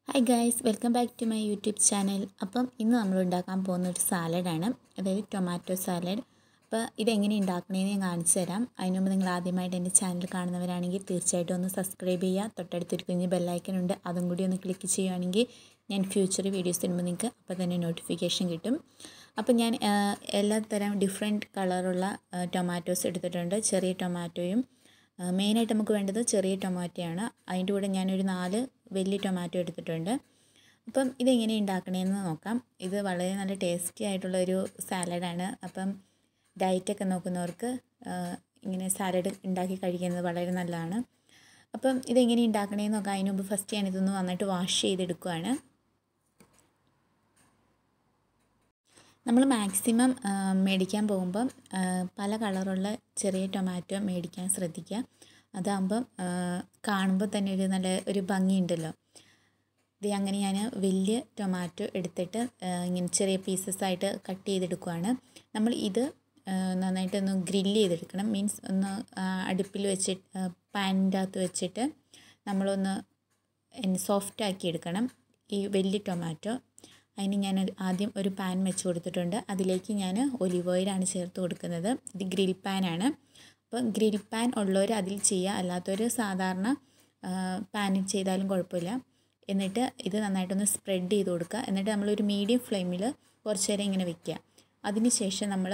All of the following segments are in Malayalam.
hi guys welcome back to my YouTube channel അപ്പം ഇന്ന് നമ്മൾ ഉണ്ടാക്കാൻ പോകുന്ന ഒരു സാലഡാണ് അതായത് ടൊമാറ്റോ സാലഡ് അപ്പോൾ ഇതെങ്ങനെ ഉണ്ടാക്കണേന്ന് ഞാൻ കാണിച്ചു തരാം അതിന് മുമ്പ് നിങ്ങൾ ആദ്യമായിട്ട് എൻ്റെ ചാനൽ കാണുന്നവരാണെങ്കിൽ തീർച്ചയായിട്ടും ഒന്ന് സബ്സ്ക്രൈബ് ചെയ്യുക തൊട്ടടുത്തൊരു കുഞ്ഞ് ബെല്ലൈക്കൻ ഉണ്ട് അതും കൂടി ഒന്ന് ക്ലിക്ക് ചെയ്യുകയാണെങ്കിൽ ഞാൻ ഫ്യൂച്ചർ വീഡിയോസ് തരുമ്പോൾ നിങ്ങൾക്ക് അപ്പോൾ തന്നെ നോട്ടിഫിക്കേഷൻ കിട്ടും അപ്പോൾ ഞാൻ എല്ലാ തരം ഡിഫറെൻറ്റ് കളറുള്ള ടൊമാറ്റോസ് എടുത്തിട്ടുണ്ട് ചെറിയ ടൊമാറ്റോയും മെയിനായിട്ട് നമുക്ക് വേണ്ടത് ചെറിയ ടൊമാറ്റോയാണ് അതിൻ്റെ കൂടെ ഞാനൊരു നാല് വലിയ ടൊമാറ്റോ എടുത്തിട്ടുണ്ട് അപ്പം ഇതെങ്ങനെ ഉണ്ടാക്കണേന്ന് നോക്കാം ഇത് വളരെ നല്ല ടേസ്റ്റി ആയിട്ടുള്ള ഒരു സാലഡാണ് അപ്പം ഡയറ്റൊക്കെ നോക്കുന്നവർക്ക് ഇങ്ങനെ സാലഡ് ഉണ്ടാക്കി കഴിക്കുന്നത് വളരെ നല്ലതാണ് അപ്പം ഇതെങ്ങനെ ഉണ്ടാക്കണേന്ന് നോക്കാം അതിന് മുമ്പ് ഫസ്റ്റ് ഞാനിതൊന്ന് വന്നിട്ട് വാഷ് ചെയ്തെടുക്കുകയാണ് നമ്മൾ മാക്സിമം മേടിക്കാൻ പോകുമ്പം പല കളറുള്ള ചെറിയ ടൊമാറ്റോ മേടിക്കാൻ ശ്രദ്ധിക്കുക അതാകുമ്പം കാണുമ്പോൾ തന്നെ ഒരു നല്ല ഒരു ഭംഗിയുണ്ടല്ലോ ഇത് അങ്ങനെ ഞാൻ വലിയ ടൊമാറ്റോ എടുത്തിട്ട് ഇങ്ങനെ ചെറിയ പീസസ് ആയിട്ട് കട്ട് ചെയ്തെടുക്കുകയാണ് നമ്മൾ ഇത് നന്നായിട്ടൊന്ന് ഗ്രില്ല് ചെയ്തെടുക്കണം മീൻസ് ഒന്ന് അടുപ്പിൽ വെച്ചിട്ട് പാനിൻ്റെ അകത്ത് വെച്ചിട്ട് നമ്മളൊന്ന് സോഫ്റ്റ് ആക്കി എടുക്കണം ഈ വലിയ ടൊമാറ്റോ അതിന് ഞാൻ ആദ്യം ഒരു പാൻ വെച്ച് കൊടുത്തിട്ടുണ്ട് അതിലേക്ക് ഞാൻ ഒലിവ് ഓയിലാണ് ചേർത്ത് കൊടുക്കുന്നത് ഇത് ഗ്രിൽ പാനാണ് അപ്പോൾ ഗ്രിൽ പാൻ ഉള്ളവർ അതിൽ ചെയ്യുക അല്ലാത്തവർ സാധാരണ പാനിൽ ചെയ്താലും കുഴപ്പമില്ല എന്നിട്ട് ഇത് നന്നായിട്ടൊന്ന് സ്പ്രെഡ് ചെയ്ത് കൊടുക്കുക എന്നിട്ട് നമ്മളൊരു മീഡിയം ഫ്ലെയിമിൽ കുറച്ച് നേരം ഇങ്ങനെ വെക്കുക അതിന് ശേഷം നമ്മൾ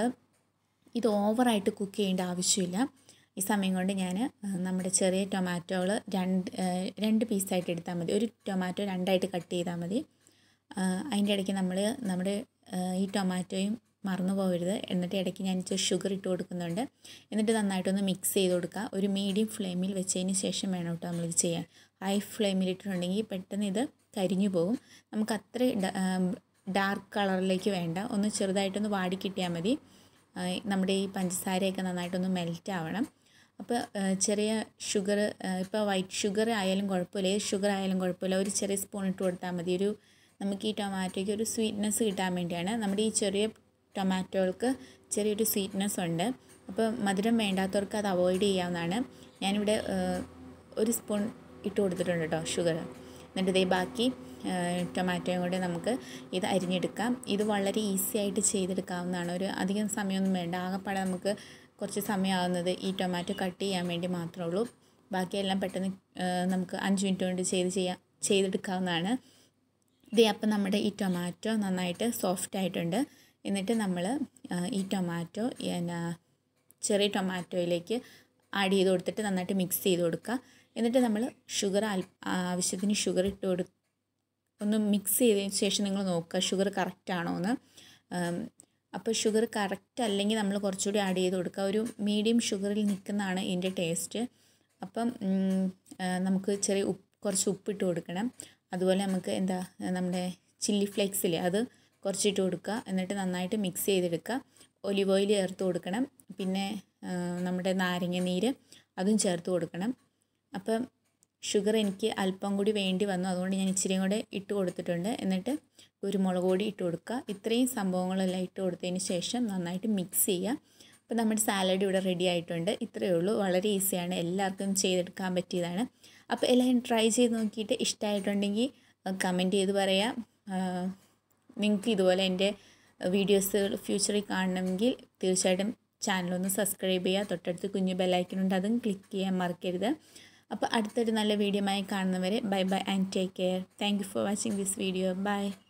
ഇത് ഓവറായിട്ട് കുക്ക് ചെയ്യേണ്ട ആവശ്യമില്ല ഈ സമയം കൊണ്ട് ഞാൻ നമ്മുടെ ചെറിയ ടൊമാറ്റോകൾ രണ്ട് രണ്ട് പീസായിട്ട് എടുത്താൽ മതി ഒരു ടൊമാറ്റോ രണ്ടായിട്ട് കട്ട് ചെയ്താൽ മതി അതിൻ്റെ ഇടയ്ക്ക് നമ്മൾ നമ്മുടെ ഈ ടൊമാറ്റോയും മറന്നു പോകരുത് എന്നിട്ട് ഇടയ്ക്ക് ഞാൻ ഇച്ചിരി ഷുഗർ ഇട്ട് കൊടുക്കുന്നുണ്ട് എന്നിട്ട് നന്നായിട്ടൊന്ന് മിക്സ് ചെയ്ത് കൊടുക്കുക ഒരു മീഡിയം ഫ്ലെയിമിൽ വെച്ചതിന് ശേഷം വേണം കേട്ടോ നമ്മളിത് ചെയ്യാൻ ഹൈ ഫ്ലെയിമിൽ ഇട്ടിട്ടുണ്ടെങ്കിൽ പെട്ടെന്ന് ഇത് കരിഞ്ഞു പോകും നമുക്ക് അത്ര ഡാർക്ക് കളറിലേക്ക് വേണ്ട ഒന്ന് ചെറുതായിട്ടൊന്ന് വാടി കിട്ടിയാൽ മതി നമ്മുടെ ഈ പഞ്ചസാരയൊക്കെ നന്നായിട്ടൊന്ന് മെൽറ്റ് ആവണം അപ്പോൾ ചെറിയ ഷുഗർ ഇപ്പോൾ വൈറ്റ് ഷുഗർ ആയാലും കുഴപ്പമില്ല ഏത് ഷുഗർ ആയാലും കുഴപ്പമില്ല ഒരു ചെറിയ സ്പൂൺ ഇട്ട് കൊടുത്താൽ മതി ഒരു നമുക്ക് ഈ ടൊമാറ്റോയ്ക്ക് ഒരു സ്വീറ്റ്നെസ് കിട്ടാൻ വേണ്ടിയാണ് നമ്മുടെ ഈ ചെറിയ ടൊമാറ്റോകൾക്ക് ചെറിയൊരു സ്വീറ്റ്നെസ് ഉണ്ട് അപ്പോൾ മധുരം വേണ്ടാത്തവർക്ക് അത് അവോയ്ഡ് ചെയ്യാവുന്നതാണ് ഞാനിവിടെ ഒരു സ്പൂൺ ഇട്ട് കൊടുത്തിട്ടുണ്ട് കേട്ടോ ഷുഗർ എന്നിട്ട് ഇതേ ബാക്കി ടൊമാറ്റോയും കൂടെ നമുക്ക് ഇത് അരിഞ്ഞെടുക്കാം ഇത് വളരെ ഈസി ആയിട്ട് ചെയ്തെടുക്കാവുന്നതാണ് ഒരു അധികം സമയമൊന്നും വേണ്ട ആകെപ്പാടെ നമുക്ക് കുറച്ച് സമയമാകുന്നത് ഈ ടൊമാറ്റോ കട്ട് ചെയ്യാൻ വേണ്ടി മാത്രമേ ഉള്ളൂ ബാക്കിയെല്ലാം പെട്ടെന്ന് നമുക്ക് അഞ്ച് മിനിറ്റ് കൊണ്ട് ചെയ്ത് ചെയ്യാം ചെയ്തെടുക്കാവുന്നതാണ് ഇതേ അപ്പം നമ്മുടെ ഈ ടൊമാറ്റോ നന്നായിട്ട് സോഫ്റ്റ് ആയിട്ടുണ്ട് എന്നിട്ട് നമ്മൾ ഈ ടൊമാറ്റോ എന്നാ ചെറിയ ടൊമാറ്റോയിലേക്ക് ആഡ് ചെയ്ത് കൊടുത്തിട്ട് നന്നായിട്ട് മിക്സ് ചെയ്ത് കൊടുക്കുക എന്നിട്ട് നമ്മൾ ഷുഗർ ആവശ്യത്തിന് ഷുഗർ ഇട്ട് കൊടു ഒന്ന് മിക്സ് ചെയ്തതിന് ശേഷം നിങ്ങൾ നോക്കുക ഷുഗർ കറക്റ്റ് ആണോ എന്ന് അപ്പോൾ ഷുഗർ കറക്റ്റ് അല്ലെങ്കിൽ നമ്മൾ കുറച്ചുകൂടി ആഡ് ചെയ്ത് കൊടുക്കുക ഒരു മീഡിയം ഷുഗറിൽ നിൽക്കുന്നതാണ് ഇതിൻ്റെ ടേസ്റ്റ് അപ്പം നമുക്ക് ചെറിയ ഉപ്പ് കുറച്ച് ഉപ്പിട്ട് കൊടുക്കണം അതുപോലെ നമുക്ക് എന്താ നമ്മുടെ ചില്ലി ഫ്ലേക്സില്ലേ അത് കുറച്ചിട്ട് കൊടുക്കുക എന്നിട്ട് നന്നായിട്ട് മിക്സ് ചെയ്തെടുക്കുക ഒലിവ് ഓയിൽ ചേർത്ത് കൊടുക്കണം പിന്നെ നമ്മുടെ നാരങ്ങ നീര് അതും ചേർത്ത് കൊടുക്കണം അപ്പം ഷുഗർ എനിക്ക് അല്പം കൂടി വേണ്ടി വന്നു അതുകൊണ്ട് ഞാൻ ഇച്ചിരിയും കൂടെ ഇട്ട് കൊടുത്തിട്ടുണ്ട് എന്നിട്ട് കുരുമുളക് പൊടി ഇട്ട് കൊടുക്കുക ഇത്രയും സംഭവങ്ങളെല്ലാം ഇട്ട് കൊടുത്തതിന് ശേഷം നന്നായിട്ട് മിക്സ് ചെയ്യുക അപ്പോൾ നമ്മുടെ സാലഡ് ഇവിടെ റെഡി ആയിട്ടുണ്ട് ഇത്രയേ ഉള്ളൂ വളരെ ഈസിയാണ് എല്ലാവർക്കും ചെയ്തെടുക്കാൻ പറ്റിയതാണ് അപ്പോൾ എല്ലാവരും ട്രൈ ചെയ്ത് നോക്കിയിട്ട് ഇഷ്ടമായിട്ടുണ്ടെങ്കിൽ കമൻറ്റ് ചെയ്ത് പറയാം നിങ്ങൾക്ക് ഇതുപോലെ എൻ്റെ വീഡിയോസ് ഫ്യൂച്ചറിൽ കാണണമെങ്കിൽ തീർച്ചയായിട്ടും ചാനലൊന്ന് സബ്സ്ക്രൈബ് ചെയ്യുക തൊട്ടടുത്ത് കുഞ്ഞു ബെല്ലൈക്കനുണ്ട് അതും ക്ലിക്ക് ചെയ്യാൻ മറക്കരുത് അപ്പോൾ അടുത്തൊരു നല്ല വീഡിയോ ആയി കാണുന്നവരെ bye bye and take care thank you for watching this video by